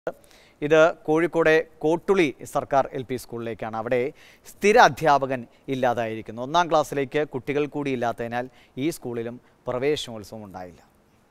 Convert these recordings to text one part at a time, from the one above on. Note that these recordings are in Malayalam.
ഇത് കോഴിക്കോടെ കോട്ടുളി സർക്കാർ എൽ പി സ്കൂളിലേക്കാണ് അവിടെ സ്ഥിര അധ്യാപകൻ ഇല്ലാതായിരിക്കുന്നു ഒന്നാം ക്ലാസ്സിലേക്ക് കുട്ടികൾ കൂടി ഇല്ലാത്തതിനാൽ ഈ സ്കൂളിലും പ്രവേശനോത്സവം ഉണ്ടായില്ല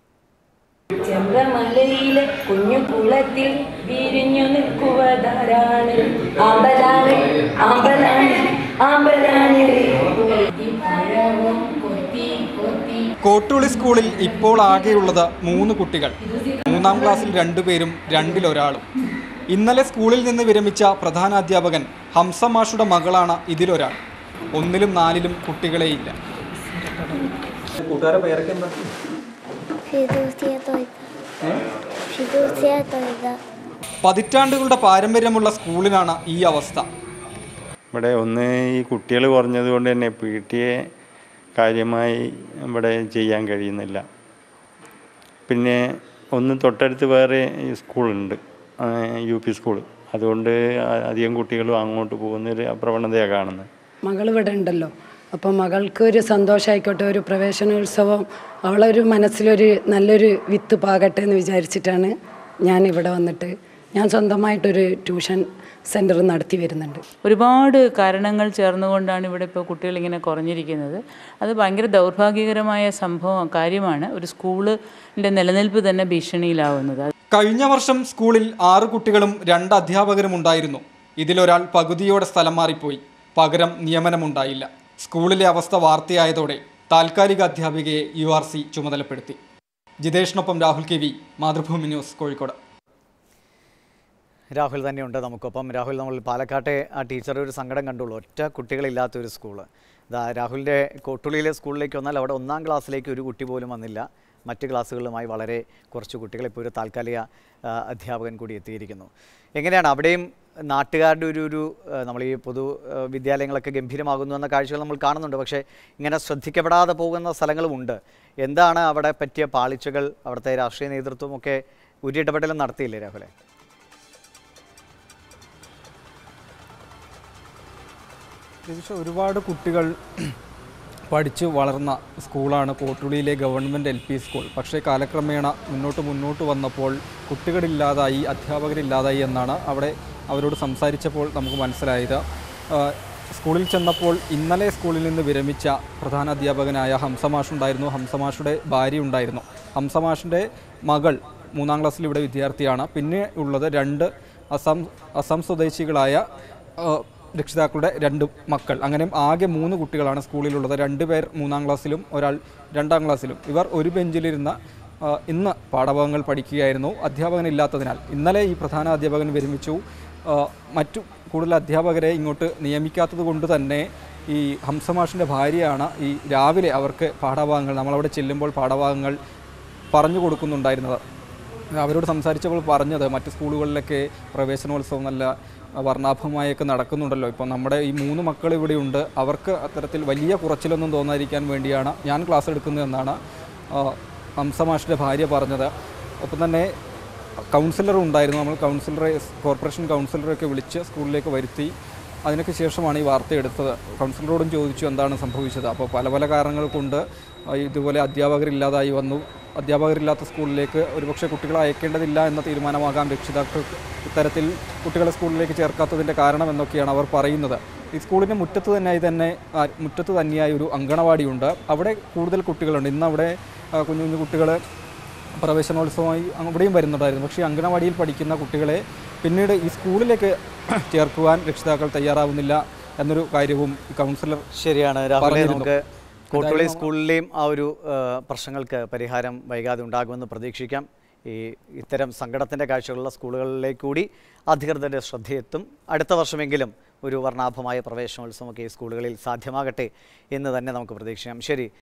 ചെമ്പമലയിലെ കുഞ്ഞു കുളത്തിൽ വിരിഞ്ഞു നിൽക്കുവതാരാണ് ആമ്പലാണ് ആമ്പലാണ് ആമ്പലാണ് കൊത്തി പഴവും കൊത്തി കൊത്തി കോട്ടുളി സ്കൂളിൽ ഇപ്പോൾ ആകെയുള്ളത് മൂന്ന് കുട്ടികൾ മൂന്നാം ക്ലാസ്സിൽ രണ്ടുപേരും രണ്ടിലൊരാളും ഇന്നലെ സ്കൂളിൽ നിന്ന് വിരമിച്ച പ്രധാനാധ്യാപകൻ ഹംസ മാഷുടെ മകളാണ് ഇതിലൊരാൾ ഒന്നിലും നാലിലും കുട്ടികളെയില്ല ഫിദൂസിയ തൊയ്ത ഫിദൂസിയ തൊയ്ത പതിറ്റാണ്ടുകളുടെ പാരമ്പര്യമുള്ള സ്കൂളിനാണ് ഈ അവസ്ഥ ഇവിടെ ഒന്ന് ഈ കുട്ടികൾ കുറഞ്ഞത് കൊണ്ട് തന്നെ പി ടി എ കാര്യമായി ഇവിടെ ചെയ്യാൻ കഴിയുന്നില്ല പിന്നെ ഒന്ന് തൊട്ടടുത്ത് വേറെ ഈ സ്കൂളുണ്ട് ആ, യു പി സ്കൂൾ അതുകൊണ്ട് ആ- അധികം കുട്ടികളും അങ്ങോട്ട് പോകുന്നൊരു പ്രവണതയാണ് കാണുന്നത് മകൾ ഇവിടെ ഉണ്ടല്ലോ അപ്പോൾ മകൾക്ക് ഒരു സന്തോഷമായിക്കോട്ടെ ഒരു പ്രവേശനോത്സവം അവളൊരു മനസ്സിലൊരു നല്ലൊരു വിത്ത് പാകട്ടെ എന്ന് വിചാരിച്ചിട്ടാണ് ഞാൻ ഇവിടെ വന്നിട്ട് ഞാൻ സ്വന്തമായിട്ടൊരു ട്യൂഷൻ സെൻറ്റർ നടത്തി വരുന്നുണ്ട് ഒരുപാട് കാരണങ്ങൾ ചേർന്നുകൊണ്ടാണ് ഇവിടെ ഇപ്പോൾ കുട്ടികൾ ഇങ്ങനെ കുറഞ്ഞിരിക്കുന്നത് അത് ഭയങ്കര ദൗർഭാഗ്യകരമായ സംഭവം കാര്യമാണ് ഒരു സ്കൂളിൻ്റെ നിലനിൽപ്പ് തന്നെ ഭീഷണിയിലാവുന്നത് കഴിഞ്ഞ വർഷം സ്കൂളിൽ ആറ് കുട്ടികളും രണ്ട് അധ്യാപകരും ഉണ്ടായിരുന്നു ഇതിലൊരാൾ പകുതിയോടെ സ്ഥലം മാറിപ്പോയി പകരം നിയമനമുണ്ടായില്ല സ്കൂളിലെ അവസ്ഥ വാർത്തയായതോടെ താൽക്കാലിക അധ്യാപികയെ യു ആർ സി ചുമതലപ്പെടുത്തി ജിതേഷിനൊപ്പം Rahul K V Mathrubhumi news Kozhikode Rahul തന്നെയുണ്ട് നമുക്കൊപ്പം രാഹുൽ നമ്മൾ പാലക്കാട്ടെ ആ ടീച്ചർ ഒരു സങ്കടം കണ്ടുള്ളൂ ഒറ്റ കുട്ടികളില്ലാത്ത ഒരു സ്കൂള് ഇതാ രാഹുലിൻ്റെ കോട്ടുളിയിലെ സ്കൂളിലേക്ക് വന്നാൽ അവിടെ ഒന്നാം ക്ലാസ്സിലേക്ക് ഒരു കുട്ടി പോലും വന്നില്ല മറ്റ് ക്ലാസ്സുകളുമായി വളരെ കുറച്ച് കുട്ടികൾ ഇപ്പോൾ ഒരു താൽക്കാലിക ആ, അധ്യാപകൻ കൂടി എത്തിയിരിക്കുന്നു എങ്ങനെയാണ് അവിടെയും നാട്ടുകാരുടെ ഒരു ഒരു ആ, നമ്മൾ ഈ പൊതു ആ, വിദ്യാലയങ്ങളൊക്കെ ഗംഭീരമാകുന്നു എന്ന കാഴ്ചകൾ നമ്മൾ കാണുന്നുണ്ട് പക്ഷേ ഇങ്ങനെ ശ്രദ്ധിക്കപ്പെടാതെ പോകുന്ന സ്ഥലങ്ങളുമുണ്ട് എന്താണ് അവിടെ പറ്റിയ പാളിച്ചകൾ അവിടുത്തെ രാഷ്ട്രീയ നേതൃത്വമൊക്കെ ഒരു ഇടപെടലും നടത്തിയില്ലേ രാഹുലെ രതീഷ് ഒരുപാട് കുട്ടികൾ പഠിച്ച് വളർന്ന സ്കൂളാണ് കോട്ടുളിയിലെ ഗവൺമെൻറ് എൽ പി സ്കൂൾ പക്ഷേ കാലക്രമേണ മുന്നോട്ട് മുന്നോട്ട് വന്നപ്പോൾ കുട്ടികളില്ലാതായി അധ്യാപകരില്ലാതായി എന്നാണ് അവിടെ അവരോട് സംസാരിച്ചപ്പോൾ നമുക്ക് മനസ്സിലായത് ആ, സ്കൂളിൽ ചെന്നപ്പോൾ ഇന്നലെ സ്കൂളിൽ നിന്ന് വിരമിച്ച പ്രധാന അധ്യാപകനായ ഹംസമാഷ് ഉണ്ടായിരുന്നു ഹംസമാഷുടെ ഭാര്യ ഉണ്ടായിരുന്നു ഹംസമാഷിൻ്റെ മകൾ മൂന്നാം ക്ലാസ്സിൽ ഇവിടെ വിദ്യാർത്ഥിയാണ് പിന്നെ ഉള്ളത് രണ്ട് അസം അസം സ്വദേശികളായ ആ, രക്ഷിതാക്കളുടെ രണ്ട് മക്കൾ അങ്ങനെ ആകെ മൂന്ന് കുട്ടികളാണ് സ്കൂളിലുള്ളത് രണ്ട് പേർ മൂന്നാം ക്ലാസ്സിലും ഒരാൾ രണ്ടാം ക്ലാസ്സിലും ഇവർ ഒരു ബെഞ്ചിലിരുന്ന ആ, ഇന്ന് പാഠഭാഗങ്ങൾ പഠിക്കുകയായിരുന്നു അധ്യാപകനില്ലാത്തതിനാൽ ഇന്നലെ ഈ പ്രധാന അധ്യാപകൻ വിരമിച്ചു ആ, മറ്റു കൂടുതൽ അധ്യാപകരെ ഇങ്ങോട്ട് നിയമിക്കാത്തത് കൊണ്ട് തന്നെ ഈ ഹംസമാഷിൻ്റെ ഭാര്യയാണ് ഈ രാവിലെ അവർക്ക് പാഠഭാഗങ്ങൾ നമ്മളവിടെ ചെല്ലുമ്പോൾ പാഠഭാഗങ്ങൾ പറഞ്ഞു കൊടുക്കുന്നുണ്ടായിരുന്നത് അവരോട് സംസാരിച്ചപ്പോൾ പറഞ്ഞത് മറ്റ് സ്കൂളുകളിലൊക്കെ പ്രവേശനോത്സവം നല്ല വർണ്ണാഭമായൊക്കെ നടക്കുന്നുണ്ടല്ലോ ഇപ്പോൾ നമ്മുടെ ഈ മൂന്ന് മക്കൾ ഇവിടെയുണ്ട് അവർക്ക് അത്തരത്തിൽ വലിയ കുറച്ചിലൊന്നും തോന്നാതിരിക്കാൻ വേണ്ടിയാണ് ഞാൻ ക്ലാസ് എടുക്കുന്നതെന്നാണ് ഹംസമാഷിൻ്റെ ഭാര്യ പറഞ്ഞത് ഒപ്പം തന്നെ കൗൺസിലർ ഉണ്ടായിരുന്നു നമ്മൾ കൗൺസിലറെ കോർപ്പറേഷൻ കൗൺസിലറൊക്കെ വിളിച്ച് സ്കൂളിലേക്ക് വരുത്തി അതിനൊക്കെ ശേഷമാണ് ഈ വാർത്ത എടുത്തത് കൗൺസിലറോടും ചോദിച്ചു എന്താണ് സംഭവിച്ചത് അപ്പോൾ പല പല കാരണങ്ങൾ കൊണ്ട് ആ, ഇതുപോലെ അധ്യാപകരില്ലാതായി വന്നു അധ്യാപകരില്ലാത്ത സ്കൂളിലേക്ക് ഒരുപക്ഷെ കുട്ടികളെ അയക്കേണ്ടതില്ല എന്ന തീരുമാനമാകാം രക്ഷിതാക്കൾ ഇത്തരത്തിൽ കുട്ടികളെ സ്കൂളിലേക്ക് ചേർക്കാത്തതിൻ്റെ കാരണം എന്നൊക്കെയാണ് അവർ പറയുന്നത് ഈ സ്കൂളിൻ്റെ മുറ്റത്ത് തന്നെയായി തന്നെ ആ, മുറ്റത്ത് തന്നെയായി ഒരു അങ്കണവാടിയുണ്ട് അവിടെ കൂടുതൽ കുട്ടികളുണ്ട് ഇന്ന് അവിടെ ആ, കുഞ്ഞു കുഞ്ഞു കുട്ടികൾ പ്രവേശനോത്സവമായി അവിടെയും വരുന്നുണ്ടായിരുന്നു പക്ഷേ അങ്കണവാടിയിൽ പഠിക്കുന്ന കുട്ടികളെ പിന്നീട് ഈ സ്കൂളിലേക്ക് ചേർക്കുവാൻ രക്ഷിതാക്കൾ തയ്യാറാവുന്നില്ല എന്നൊരു കാര്യവും ഈ കൗൺസിലർ ശരിയാണ് രാഹുലെ പറഞ്ഞിരുന്നു. നമുക്ക് കോട്ടുളി സ്കൂളിലെയും ആ ഒരു ആ, പ്രശ്നങ്ങൾക്ക് പരിഹാരം വൈകാതെ ഉണ്ടാകുമെന്ന് പ്രതീക്ഷിക്കാം ഈ ഇത്തരം സങ്കടത്തിൻ്റെ കാഴ്ചകളുള്ള സ്കൂളുകളിലേക്ക് കൂടി അധികൃതരുടെ ശ്രദ്ധയെത്തും അടുത്ത വർഷമെങ്കിലും ഒരു വർണ്ണാഭമായ പ്രവേശനോത്സവമൊക്കെ ഈ സ്കൂളുകളിൽ സാധ്യമാകട്ടെ എന്ന് തന്നെ നമുക്ക് പ്രതീക്ഷിക്കാം ശരി